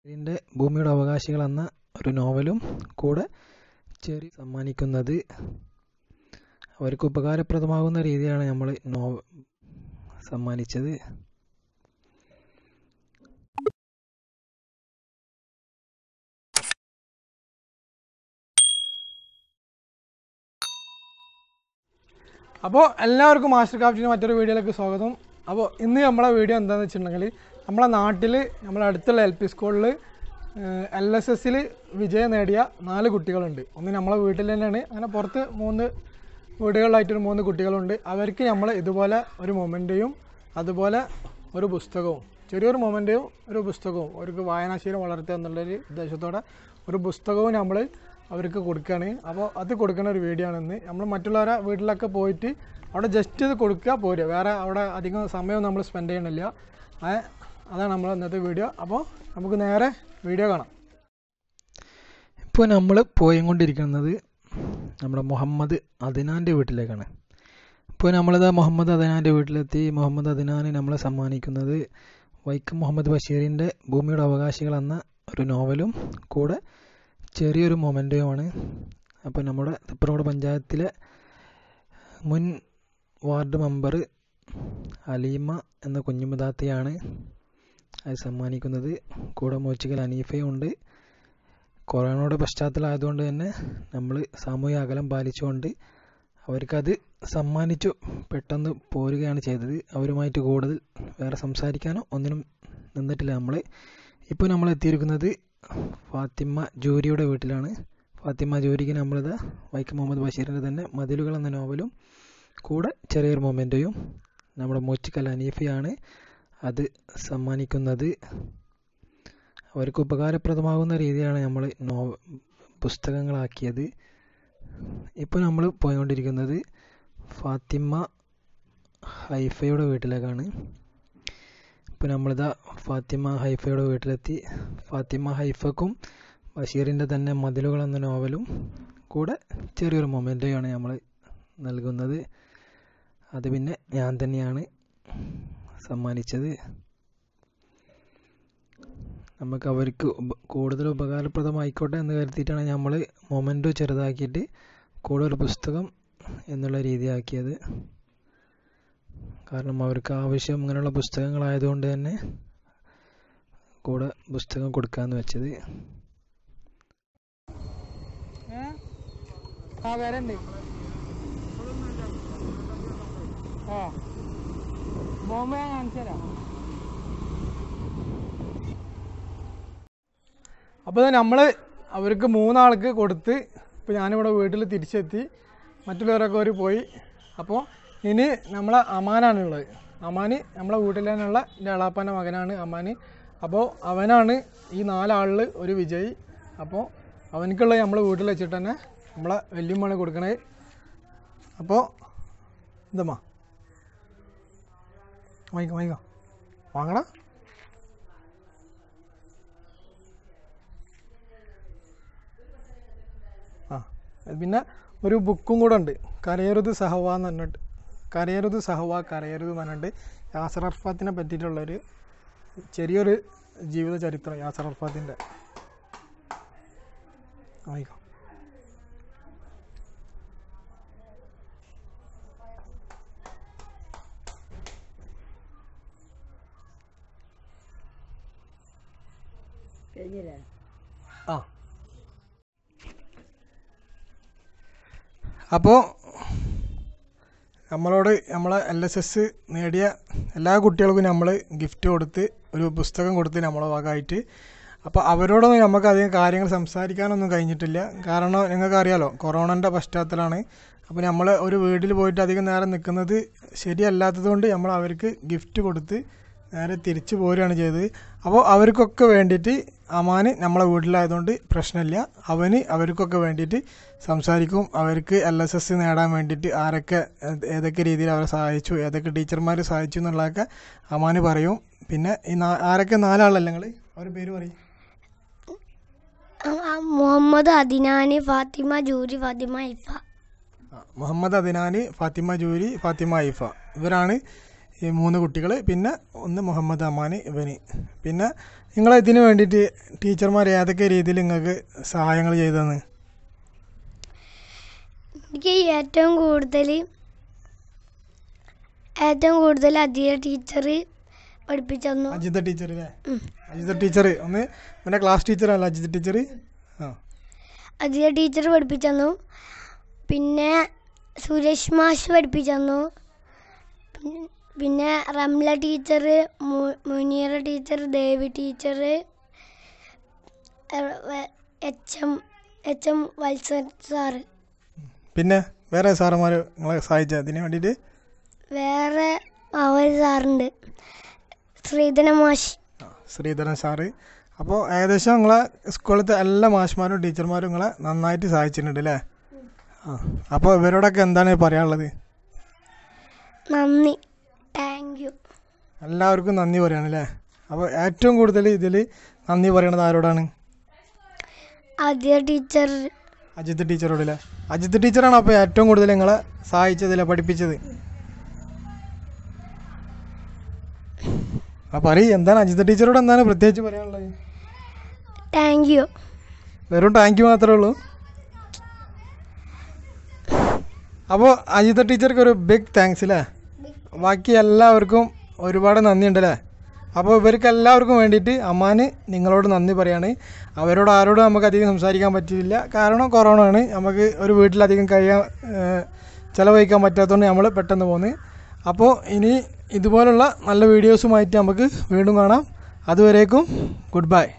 ഇതിൻ്റെ ഭൂമിയുടെ അവകാശികൾ എന്ന ഒരു നോവലും കൂടെ ചെറിയ സമ്മാനിക്കുന്നത് അവർക്ക് ഉപകാരപ്രദമാകുന്ന രീതിയിലാണ് നമ്മൾ നോവ സമ്മാനിച്ചത് അപ്പോൾ എല്ലാവർക്കും മാസ്റ്റർ ക്രാഫ്റ്റിൻ്റെ മറ്റൊരു വീഡിയോയിലേക്ക് സ്വാഗതം അപ്പോൾ ഇന്ന് നമ്മളെ വീഡിയോ എന്താണെന്ന് വെച്ചിട്ടുണ്ടെങ്കിൽ നമ്മളെ നാട്ടിൽ നമ്മളെ അടുത്തുള്ള എൽ പി സ്കൂളിൽ എൽ എസ് എസിൽ വിജയം നേടിയ നാല് കുട്ടികളുണ്ട് ഒന്ന് നമ്മളെ വീട്ടിൽ തന്നെയാണ് അങ്ങനെ പുറത്ത് മൂന്ന് വീടുകളിലായിട്ടൊരു മൂന്ന് കുട്ടികളുണ്ട് അവർക്ക് നമ്മൾ ഇതുപോലെ ഒരു മൊമെൻ്റെയും അതുപോലെ ഒരു പുസ്തകവും ചെറിയൊരു മൊമെൻ്റെയും ഒരു പുസ്തകവും അവർക്ക് വായനാശീലം വളർത്തുക എന്നുള്ളൊരു ഉദ്ദേശത്തോടെ ഒരു പുസ്തകവും നമ്മൾ അവർക്ക് കൊടുക്കുകയാണ് അപ്പോൾ അത് കൊടുക്കുന്ന ഒരു വീഡിയോ ആണ് ഇന്ന് നമ്മൾ മറ്റുള്ളവരെ വീട്ടിലൊക്കെ പോയിട്ട് അവിടെ ജസ്റ്റ് ഇത് കൊടുക്കുക പോരുക വേറെ അവിടെ അധികം സമയം നമ്മൾ സ്പെൻഡ് ചെയ്യണില്ല ഏ, അതാണ് നമ്മൾ ഇന്നത്തെ വീഡിയോ അപ്പോൾ നമുക്ക് നേരെ വീഡിയോ കാണാം ഇപ്പോൾ നമ്മൾ പോയിക്കൊണ്ടിരിക്കുന്നത് നമ്മുടെ മുഹമ്മദ് അദിനാൻ്റെ വീട്ടിലേക്കാണ് ഇപ്പോൾ നമ്മളിത് മുഹമ്മദ് അദിനാൻ്റെ വീട്ടിലെത്തി മുഹമ്മദ് അദിനാന് നമ്മളെ സമ്മാനിക്കുന്നത് വൈക്കം മുഹമ്മദ് ബഷീറിൻ്റെ ഭൂമിയുടെ അവകാശികൾ എന്ന ഒരു നോവലും കൂടെ ചെറിയൊരു മൊമെൻ്റെയുമാണ് അപ്പോൾ നമ്മുടെ തിപ്പറോട് പഞ്ചായത്തിലെ മുൻ വാർഡ് മെമ്പർ അലീമ എന്ന കുഞ്ഞുമുദാത്തയാണ് അത് സമ്മാനിക്കുന്നത് കൂടെ മോച്ചിക്കൽ അനീഫയും ഉണ്ട് കൊറോണയുടെ പശ്ചാത്തലമായതുകൊണ്ട് തന്നെ നമ്മൾ സാമൂഹിക അകലം പാലിച്ചുകൊണ്ട് അവർക്കത് സമ്മാനിച്ചു പെട്ടെന്ന് പോരുകയാണ് ചെയ്തത് അവരുമായിട്ട് കൂടുതൽ വേറെ സംസാരിക്കാനോ ഒന്നിനും നിന്നിട്ടില്ല നമ്മൾ ഇപ്പോൾ നമ്മൾ എത്തിയിരിക്കുന്നത് ഫാത്തിമ ജൂരിയുടെ വീട്ടിലാണ് ഫാത്തിമ ജൂരിക്ക് നമ്മളിത് വൈക്കം മുഹമ്മദ് ബഷീറിൻ്റെ തന്നെ മതിലുകൾ എന്ന നോവലും കൂടെ ചെറിയൊരു മൊമെൻ്റെയും നമ്മുടെ മോച്ചിക്കൽ അനീഫയാണ് അത് സമ്മാനിക്കുന്നത് അവർക്ക് ഉപകാരപ്രദമാകുന്ന രീതിയിലാണ് നമ്മൾ നോ പുസ്തകങ്ങളാക്കിയത് ഇപ്പോൾ നമ്മൾ പോയിക്കൊണ്ടിരിക്കുന്നത് ഫാത്തിമ ഹൈഫയുടെ വീട്ടിലേക്കാണ് ഇപ്പോൾ നമ്മളിതാ ഫാത്തിമ ഹൈഫയുടെ വീട്ടിലെത്തി ഫാത്തിമ ഹൈഫക്കും ബഷീറിൻ്റെ തന്നെ മതിലുകൾ എന്ന നോവലും കൂടെ ചെറിയൊരു മൊമെൻ്റെയാണ് നമ്മൾ നൽകുന്നത് അത് പിന്നെ ഞാൻ തന്നെയാണ് സമ്മാനിച്ചത് നമുക്ക് അവർക്ക് ഉപ- കൂടുതൽ ഉപകാരപ്രദമായിക്കോട്ടെ എന്ന് കരുതിയിട്ടാണ് നമ്മൾ മൊമെൻറ്റോ ചെറുതാക്കിയിട്ട് കൂടുതൽ പുസ്തകം എന്നുള്ള രീതിയാക്കിയത് കാരണം അവർക്ക് ആവശ്യം ഇങ്ങനെയുള്ള പുസ്തകങ്ങളായതുകൊണ്ട് തന്നെ കൂടെ പുസ്തകം കൊടുക്കാമെന്ന് വെച്ചത് ആ വരണ്ട് ആ ബോംബെ ഞാൻ കാണിച്ചു തരാം അപ്പോൾ നമ്മൾ അവർക്ക് മൂന്നാൾക്ക് കൊടുത്ത് ഇപ്പോൾ ഞാനിവിടെ വീട്ടിൽ തിരിച്ചെത്തി മറ്റുള്ളവരൊക്കെ അവർ പോയി അപ്പോൾ ഇനി നമ്മളെ അമാനാണുള്ളത് അമാന് നമ്മളെ വീട്ടിൽ തന്നെയുള്ള എൻ്റെ എളാപ്പാൻ്റെ മകനാണ് അമാന് അപ്പോൾ അവനാണ് ഈ നാലാളിൽ ഒരു വിജയി അപ്പോൾ അവനക്കുള്ളത് നമ്മൾ വീട്ടിൽ വെച്ചിട്ട് തന്നെ നമ്മളെ വല്യമ്മയാണ് കൊടുക്കണത് അപ്പോൾ എന്തമ്മാ വാങ്ങിക്കോ വാങ്ങിക്കോ വാങ്ങടാ ആ അത് പിന്നെ ഒരു ബുക്കും കൂടെ ഉണ്ട് കരയരുത് സഹവ എന്ന് പറഞ്ഞിട്ട് കരയരുത് സഹവ കരയരുത് എന്ന് പറഞ്ഞിട്ട് യാസർ അർഫാത്തിനെ പറ്റിയിട്ടുള്ളൊരു ചെറിയൊരു ജീവിത ചരിത്രം യാസർ അർഫാത്തിൻ്റെ വായിക്കോ ആ അപ്പോൾ നമ്മളോട് നമ്മളെ എൽ എസ് എസ് നേടിയ എല്ലാ കുട്ടികൾക്കും നമ്മൾ ഗിഫ്റ്റ് കൊടുത്ത് ഒരു പുസ്തകം കൊടുത്ത് നമ്മളെ വകമായിട്ട് അപ്പോൾ അവരോടൊന്നും നമുക്ക് അധികം കാര്യങ്ങൾ സംസാരിക്കാനൊന്നും കഴിഞ്ഞിട്ടില്ല കാരണം നിങ്ങൾക്കറിയാലോ കൊറോണൻ്റെ പശ്ചാത്തലമാണ് അപ്പോൾ നമ്മൾ ഒരു വീട്ടിൽ പോയിട്ട് അധികം നേരം നിൽക്കുന്നത് ശരിയല്ലാത്തതുകൊണ്ട് നമ്മൾ അവർക്ക് ഗിഫ്റ്റ് കൊടുത്ത് നേരെ തിരിച്ചു പോരുകയാണ് ചെയ്തത് അപ്പോൾ അവർക്കൊക്കെ വേണ്ടിയിട്ട് അമാന് നമ്മളെ വീട്ടിലായതുകൊണ്ട് പ്രശ്നമില്ല അവന് അവർക്കൊക്കെ വേണ്ടിയിട്ട് സംസാരിക്കും അവർക്ക് എൽ എസ് എസ് നേടാൻ വേണ്ടിയിട്ട് ആരൊക്കെ ഏത് ഏതൊക്കെ രീതിയിൽ അവരെ സഹായിച്ചു ഏതൊക്കെ ടീച്ചർമാർ സഹായിച്ചു എന്നുള്ളതൊക്കെ അമാന് പറയും പിന്നെ ഈ നാ- ആരൊക്കെ നാലാളല്ല നിങ്ങൾ അവരുടെ പേര് പറയും ആ, മുഹമ്മദ് അദിനാന് ഫാത്തിമ ജൂരി ഫാത്തിമ ഇഫ മുഹമ്മദ് അദിനാന് ഫാത്തിമ ജൂരി ഫാത്തിമ ഐഫ ഇവരാണ് ഈ മൂന്ന് കുട്ടികൾ പിന്നെ ഒന്ന് മുഹമ്മദ് അമാൻ ഇവന് പിന്നെ നിങ്ങൾ ഇതിന് വേണ്ടിയിട്ട് ടീച്ചർമാർ ഏതൊക്കെ രീതിയിൽ നിങ്ങൾക്ക് സഹായങ്ങൾ ചെയ്തതെന്ന് എനിക്ക് ഏറ്റവും കൂടുതൽ ഏറ്റവും കൂടുതൽ അധിക ടീച്ചർ പഠിപ്പിച്ചു തന്നു അജിത ടീച്ചർ അല്ലേ ഉം. അജിത ടീച്ചർ ഒന്ന് പിന്നെ ക്ലാസ് ടീച്ചറല്ല അജിത ടീച്ചർ ആ അധിക ടീച്ചർ പഠിപ്പിച്ചു തന്നു പിന്നെ സുരേഷ് മാഷ് പഠിപ്പിച്ചു തന്നു പിൻ- പിന്നെ Ramla teacher Muneera teacher Devi teacher H M H M Valsan sir പിന്നെ വേറെ സാറന്മാർ നിങ്ങളെ സഹായിച്ച അതിന് വേണ്ടിയിട്ട് വേറെ ഒരു സാറുണ്ട് ശ്രീധന മാഷ് ശ്രീധരൻ സാറ് അപ്പോൾ ഏകദേശം നിങ്ങളെ സ്കൂളിലത്തെ എല്ലാ മാഷ്മാരും ടീച്ചർമാരും നിങ്ങളെ നന്നായിട്ട് സഹായിച്ചിട്ടുണ്ട് അല്ലേ ആ അപ്പോൾ ഇവരോടൊക്കെ എന്താണ് പറയാനുള്ളത് നന്ദി താങ്ക് യു എല്ലാവർക്കും നന്ദി പറയാണ് അല്ലേ അപ്പോൾ ഏറ്റവും കൂടുതൽ ഇതിൽ നന്ദി പറയണത് ആരോടാണ് അധിക ടീച്ചർ അജിത്ത് ടീച്ചറോടല്ലേ അജിത്ത് ടീച്ചറാണ് അപ്പോൾ ഏറ്റവും കൂടുതൽ നിങ്ങളെ സഹായിച്ചതില്ലേ പഠിപ്പിച്ചത് ആ പറയ് എന്താണ് അജിത്ത് ടീച്ചറോട് എന്താണ് പ്രത്യേകിച്ച് പറയാനുള്ളത് താങ്ക് യു വെറും ടാങ്ക് മാത്രമേ ഉള്ളൂ അപ്പോൾ അജിത ടീച്ചർക്ക് ഒരു ബിഗ് താങ്ക്സ് അല്ലേ ബാക്കി എല്ലാവർക്കും ഒരുപാട് നന്ദിയുണ്ട് അല്ലേ അപ്പോൾ ഇവർക്ക് എല്ലാവർക്കും വേണ്ടിയിട്ട് അമ്മാന് നിങ്ങളോട് നന്ദി പറയാണ് അവരോട് ആരോടും നമുക്ക് അധികം സംസാരിക്കാൻ പറ്റില്ല കാരണം കൊറോണ ആണ് നമുക്ക് ഒരു വീട്ടിലധികം കഴിയാൻ ഏഹ്, ചിലവഴിക്കാൻ പറ്റാത്തതുകൊണ്ട് നമ്മൾ പെട്ടെന്ന് പോകുന്നത് അപ്പോൾ ഇനി ഇതുപോലുള്ള നല്ല വീഡിയോസുമായിട്ട് നമുക്ക് വീണ്ടും കാണാം അതുവരേക്കും ഗുഡ് ബൈ